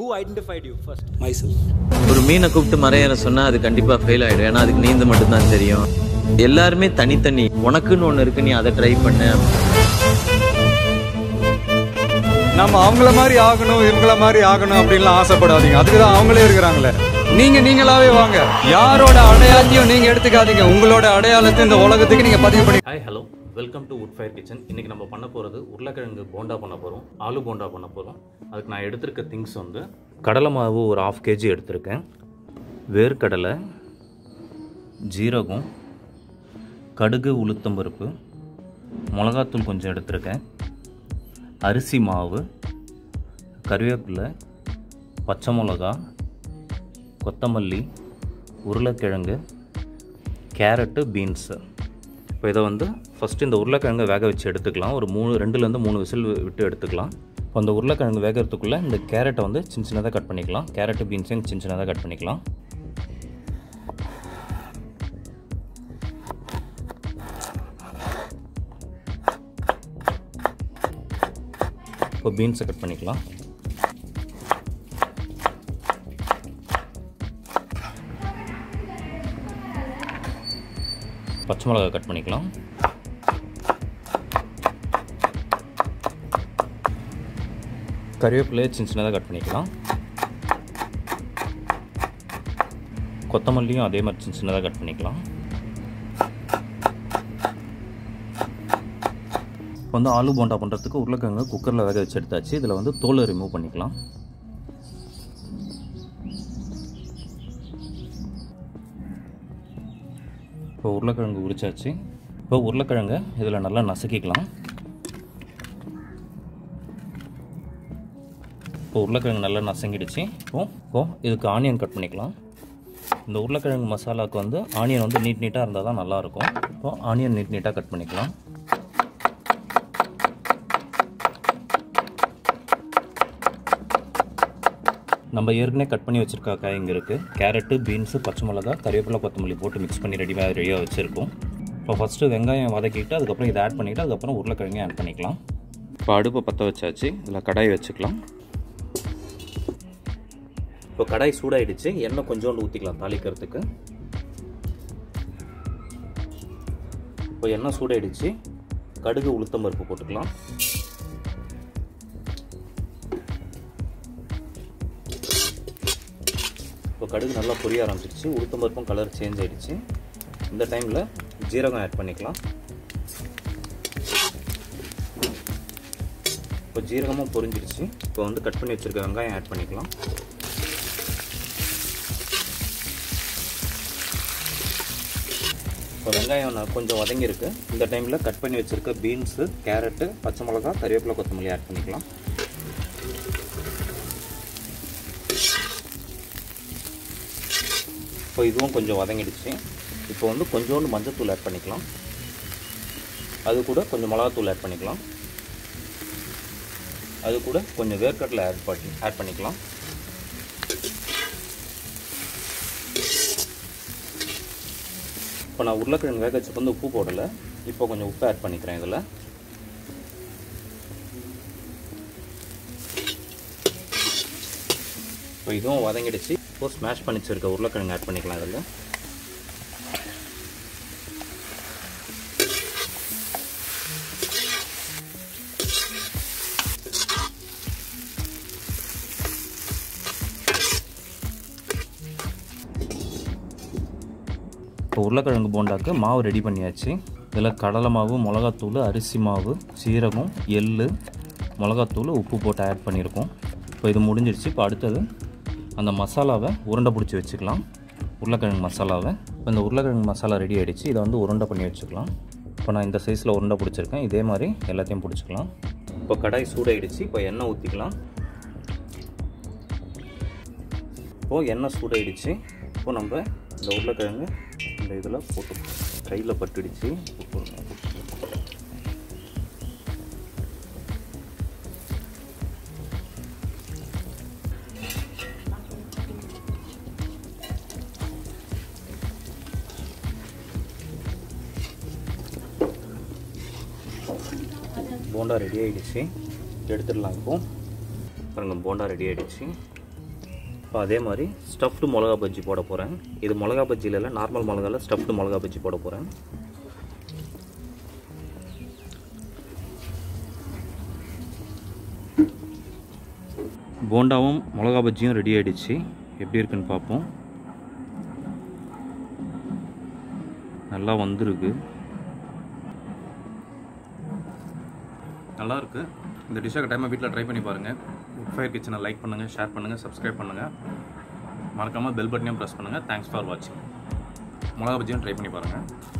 identified you first? myself. ஒரு மீனை கூப்பிட்டு மறையற சொன்னா அது கண்டிப்பா ஃபெயில் ஆயிடும் ஏன்னா அதுக்கு நீந்த மட்டும்தான் தெரியும் எல்லாருமே தனித்தனி உனக்குன்னு ஒண்ணு இருக்கு நீ அதை ட்ரை பண்ண நம்ம அவங்கள மாதிரி ஆகணும் இவங்கள மாதிரி ஆகணும் அப்படின்லாம் ஆசைப்படாதீங்க அதுக்கு தான் அவங்களே இருக்கிறாங்களே நீங்க நீங்களாவே வாங்க யாரோட அடையாளத்தையும் நீங்க எடுத்துக்காதீங்க உங்களோட அடையாளத்தை இந்த உலகத்துக்கு நீங்க பதிவு பண்ணி hi hello welcome to wood fire kitchen இன்றைக்கி நம்ம பண்ண போகிறது உருளைக்கிழங்கு போண்டா பண்ண போகிறோம் ஆலு போண்டா பண்ண போகிறோம் அதுக்கு நான் எடுத்திருக்க திங்ஸ் வந்து கடலை மாவு ஒரு ஆஃப் கேஜி எடுத்திருக்கேன் வேர்க்கடலை ஜீரகம் கடுகு உளுத்தம்பருப்பு மிளகாத்தூள் கொஞ்சம் எடுத்திருக்கேன் அரிசி மாவு கருவேப்பிலை பச்சை மிளகா கொத்தமல்லி உருளைக்கிழங்கு கேரட்டு பீன்ஸு இப்போ இதை வந்து ஃபஸ்ட்டு இந்த உருளைக்கிழங்கை வேக வச்சு எடுத்துக்கலாம் ஒரு மூணு ரெண்டுலேருந்து மூணு விசில் விட்டு எடுத்துக்கலாம் இப்போ அந்த உருளைக்கிழங்கு வேகிறதுக்குள்ளே இந்த கேரட்டை வந்து சின்ன சின்னதாக கட் பண்ணிக்கலாம் கேரட்டு பீன்ஸையும் சின்ன சின்னதாக கட் பண்ணிக்கலாம் இப்போ பீன்ஸை கட் பண்ணிக்கலாம் பச்சை மிளகா கட் பண்ணிக்கலாம் கருவேப்பிலையை சின்ன சின்னதாக கட் பண்ணிக்கலாம் கொத்தமல்லியும் அதே மாதிரி சின்ன சின்னதாக கட் பண்ணிக்கலாம் இப்போ வந்து ஆலு போண்டா பண்ணுறதுக்கு உருளைக்கிழங்கு குக்கரில் வேக வச்சு எடுத்தாச்சு இதில் வந்து தோலை ரிமூவ் பண்ணிக்கலாம் இப்போ உருளைக்கிழங்கு உரிச்சாச்சு இப்போ உருளைக்கிழங்கை இதில் நல்லா நசுக்கிக்கலாம் இப்போ உருளைக்கிழங்கு நல்லா நசங்கிடுச்சு இப்போ இப்போ இதுக்கு ஆனியன் கட் பண்ணிக்கலாம் இந்த உருளைக்கிழங்கு மசாலாவுக்கு வந்து ஆனியன் வந்து நீட் நீட்டாக இருந்தால் தான் நல்லாயிருக்கும் இப்போ ஆனியன் நீட் நீட்டாக கட் பண்ணிக்கலாம் நம்ம ஏற்கனவே கட் பண்ணி வச்சுருக்க காய் இங்கே இருக்குது கேரட்டு பீன்ஸு பச்சை மிளகா கறிவேப்பிலை கொத்தமல்லி போட்டு மிக்ஸ் பண்ணி ரெடியாக ரெடியாக வச்சுருக்கோம் இப்போ ஃபஸ்ட்டு வெங்காயம் வதக்கிட்டு அதுக்கப்புறம் இதை ஆட் பண்ணிவிட்டு அதுக்கப்புறம் உருளைக்கிழங்கையும் ஆட் பண்ணிக்கலாம் இப்போ அடுப்பை பற்ற வச்சாச்சு இதில் கடாய் வச்சுக்கலாம் இப்போ கடாய் சூடாயிடுச்சு எண்ணெய் கொஞ்சோண்டு ஊற்றிக்கலாம் தாளிக்கிறதுக்கு இப்போ எண்ணெய் சூடாயிடுச்சு கடுகு உளுத்தம் பருப்பு போட்டுக்கலாம் இப்போ கடுகு நல்லா பொரிய ஆரம்பிச்சிருச்சு உளுத்தம் பருப்பும் கலர் சேஞ்ச் ஆயிடுச்சு இந்த டைமில் ஜீரகம் ஆட் பண்ணிக்கலாம் இப்போ ஜீரகமும் பொரிஞ்சிருச்சு இப்போ வந்து கட் பண்ணி வச்சுருக்க வெங்காயம் ஆட் பண்ணிக்கலாம் இப்போ வெங்காயம் நான் கொஞ்சம் வதங்கியிருக்கு இந்த டைமில் கட் பண்ணி வச்சுருக்க பீன்ஸு கேரட்டு பச்சை மிளகா கறிவேப்பிலை கொத்தமல்லி ஆட் பண்ணிக்கலாம் இப்போ இதுவும் கொஞ்சம் வதங்கிடுச்சு இப்போ வந்து கொஞ்சோண்டு மஞ்சத்தூள் ஆட் பண்ணிக்கலாம் அது கூட கொஞ்சம் மிளகாத்தூள் ஆட் பண்ணிக்கலாம் அது கூட கொஞ்சம் வேர்க்கடலை ஆட் பண்ணி ஆட் பண்ணிக்கலாம் இப்போ நான் உருளைக்கிழங்கு வேக வச்சப்போ வந்து உப்பு போடலை இப்போ கொஞ்சம் உப்பு ஆட் பண்ணிக்கிறேன் இதில் இப்போ இதுவும் வதங்கிடுச்சு இப்போ ஸ்மாஷ் பண்ணி வச்சிருக்க உருளைக்கிழங்கு ஆட் பண்ணிக்கலாம் இதில் இப்போ உருளைக்கிழங்கு போண்டாக்கு மாவு ரெடி பண்ணியாச்சு இதில் கடலை மாவு மிளகாத்தூள் அரிசி மாவு சீரகம் எள் மிளகாத்தூள் உப்பு போட்டு ஆட் பண்ணியிருக்கோம் இப்போ இது முடிஞ்சிடுச்சு இப்போ அடுத்தது அந்த மசாலாவை உருண்டை பிடிச்சி வச்சுக்கலாம் உருளைக்கிழங்கு மசாலாவை இப்போ இந்த உருளைக்கிழங்கு மசாலா ரெடி ஆகிடுச்சு இதை வந்து உருண்டை பண்ணி வச்சுக்கலாம் இப்போ நான் இந்த சைஸில் உருண்டை பிடிச்சிருக்கேன் இதே மாதிரி எல்லாத்தையும் பிடிச்சிக்கலாம் இப்போ கடாய் சூடாயிடுச்சு இப்போ எண்ணெய் ஊற்றிக்கலாம் இப்போது எண்ணெய் சூடாயிடுச்சு இப்போ நம்ம இந்த உருளைக்கிழங்கு இந்த இதில் போட்டு கையில் பட்டுடுச்சு போண்டா ரெடி ஆகிடுச்சு எடுத்துடலாம் இப்போ பாருங்க போண்டா ரெடி ஆகிடுச்சு இப்போ அதே மாதிரி ஸ்டஃப்டு மிளகா பஜ்ஜி போட போகிறேன் இது மிளகா பஜ்ஜியில் இல்லை நார்மல் மிளகாவில் ஸ்டஃப்டு மிளகா பஜ்ஜி போட போகிறேன் போண்டாவும் மிளகா பஜ்ஜியும் ரெடி ஆயிடுச்சு எப்படி இருக்குன்னு பார்ப்போம் நல்லா வந்திருக்கு நல்லா இருக்கு இந்த டிஷ்ஷை டைமாக வீட்டில் ட்ரை பண்ணி பாருங்கள் ஃபயர் கிச்சனை லைக் பண்ணுங்கள் ஷேர் பண்ணுங்கள் சப்ஸ்கிரைப் பண்ணுங்கள் மறக்காமல் பெல் பட்டனையும் ப்ரெஸ் பண்ணுங்கள் தேங்க்ஸ் ஃபார் வாட்சிங் மிளகா பஜ்ஜியும் ட்ரை பண்ணி பாருங்கள்